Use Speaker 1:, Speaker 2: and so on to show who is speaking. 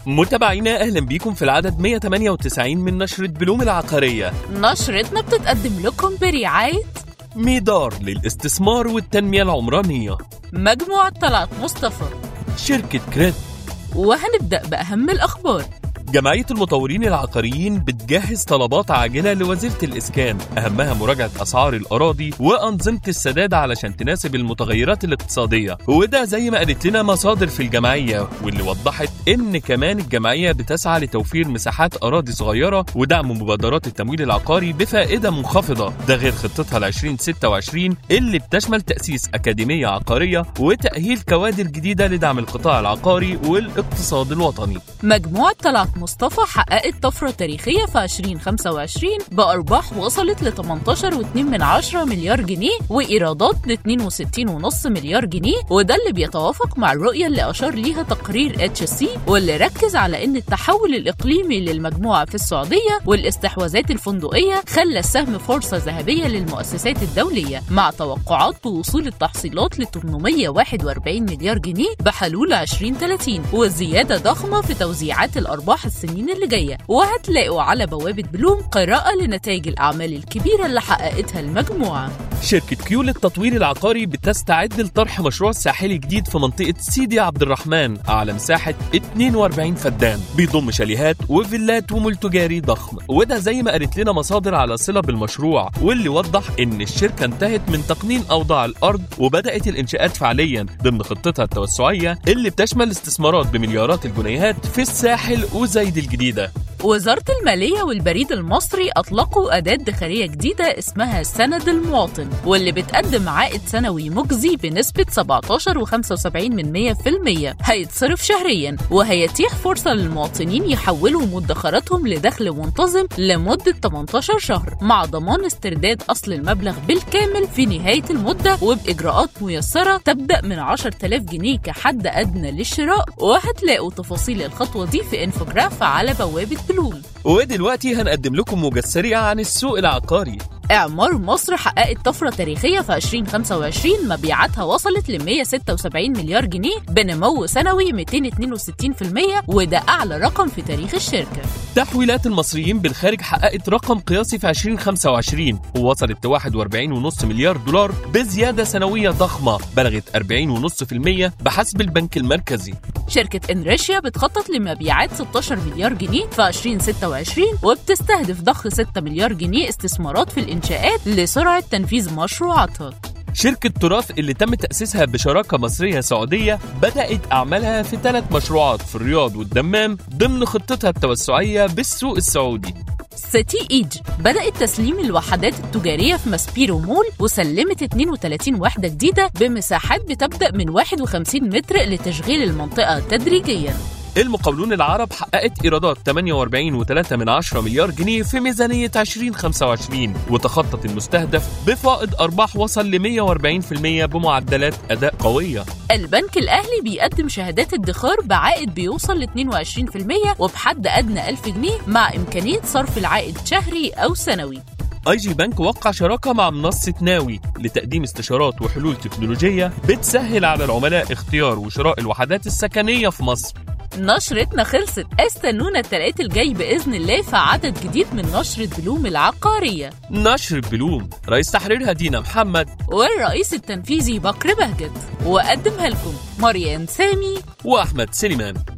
Speaker 1: متابعينا اهلا بيكم في العدد 198 من نشرة بلوم العقارية
Speaker 2: نشرتنا بتتقدم لكم برعاية
Speaker 1: ميدار للاستثمار والتنمية العمرانية
Speaker 2: مجموعة طلعت مصطفى
Speaker 1: شركة كريد
Speaker 2: وهنبدأ بأهم الأخبار
Speaker 1: جمعية المطورين العقاريين بتجهز طلبات عاجلة لوزيرة الإسكان أهمها مراجعة أسعار الأراضي وأنظمة السداد علشان تناسب المتغيرات الاقتصادية وده زي ما قالت لنا مصادر في الجمعية واللي وضحت إن كمان الجمعية بتسعى لتوفير مساحات أراضي صغيرة ودعم مبادرات التمويل العقاري بفائدة منخفضة ده غير خطتها ل 2026 اللي بتشمل تأسيس أكاديمية عقارية وتأهيل كوادر جديدة لدعم القطاع العقاري والاقتصاد الوطني
Speaker 2: مجموعة طلعت مصطفى حققت طفرة تاريخية في 2025 بأرباح وصلت ل 18.2 من عشرة مليار جنيه وإيرادات ل 62.5 مليار جنيه وده اللي بيتوافق مع الرؤية اللي أشار ليها تقرير اتش سي واللي ركز على إن التحول الإقليمي للمجموعة في السعودية والاستحواذات الفندقية خلى السهم فرصة ذهبية للمؤسسات الدولية مع توقعات وصول التحصيلات ل 841 مليار جنيه بحلول 2030 وزيادة ضخمة في توزيعات الأرباح السنين اللي جاية وهتلاقوا على بوابة بلوم قراءة لنتائج الأعمال الكبيرة اللي حققتها المجموعة
Speaker 1: شركة كيو للتطوير العقاري بتستعد لطرح مشروع ساحلي جديد في منطقة سيدي عبد الرحمن على مساحة 42 فدان بيضم شاليهات وفيلات ومول تجاري ضخم وده زي ما قالت لنا مصادر على صلة بالمشروع واللي وضح إن الشركة انتهت من تقنين أوضاع الأرض وبدأت الإنشاءات فعليا ضمن خطتها التوسعية اللي بتشمل استثمارات بمليارات الجنيهات في الساحل وزايد الجديدة
Speaker 2: وزارة المالية والبريد المصري أطلقوا أداة دخلية جديدة اسمها سند المواطن واللي بتقدم عائد سنوي مجزي بنسبة 17.75 من 100% هيتصرف شهريا وهيتيح فرصة للمواطنين يحولوا مدخراتهم لدخل منتظم لمدة 18 شهر مع ضمان استرداد أصل المبلغ بالكامل في نهاية المدة وبإجراءات ميسرة تبدأ من 10000 جنيه كحد أدنى للشراء وهتلاقوا تفاصيل الخطوة دي في انفوجراف على بوابة بلوم
Speaker 1: ودلوقتي هنقدم لكم موجز سريع عن السوق العقاري
Speaker 2: إعمار مصر حققت طفرة تاريخية في 2025 مبيعاتها وصلت ل 176 مليار جنيه بنمو سنوي 262% وده أعلى رقم في تاريخ الشركة
Speaker 1: تحويلات المصريين بالخارج حققت رقم قياسي في 2025 ووصلت ل 41.5 مليار دولار بزيادة سنوية ضخمة بلغت 40.5% بحسب البنك المركزي
Speaker 2: شركة انريشيا بتخطط لمبيعات 16 مليار جنيه في 2026 وبتستهدف ضخ 6 مليار جنيه استثمارات في الإنشاءات لسرعة تنفيذ مشروعاتها
Speaker 1: شركة تراث اللي تم تأسيسها بشراكة مصرية سعودية بدأت أعمالها في ثلاث مشروعات في الرياض والدمام ضمن خطتها التوسعية بالسوق السعودي
Speaker 2: سيتي ايج بدأت تسليم الوحدات التجارية في ماسبيرو مول وسلمت 32 وحدة جديدة بمساحات بتبدأ من 51 متر لتشغيل المنطقة تدريجياً
Speaker 1: المقاولون العرب حققت إيرادات 48.3 من 10 مليار جنيه في ميزانية 2025 وتخطت المستهدف بفائض أرباح وصل ل 140% بمعدلات أداء قوية
Speaker 2: البنك الأهلي بيقدم شهادات ادخار بعائد بيوصل ل 22% وبحد أدنى 1000 جنيه مع إمكانية صرف العائد شهري أو سنوي
Speaker 1: اي جي بنك وقع شراكة مع منصة ناوي لتقديم استشارات وحلول تكنولوجية بتسهل على العملاء اختيار وشراء الوحدات السكنية في مصر
Speaker 2: نشرتنا خلصت استنونا التلات الجاي بإذن الله في عدد جديد من نشرة بلوم العقارية
Speaker 1: نشر بلوم رئيس تحريرها دينا محمد
Speaker 2: والرئيس التنفيذي بكر بهجت وقدمها لكم مريان سامي
Speaker 1: وأحمد سليمان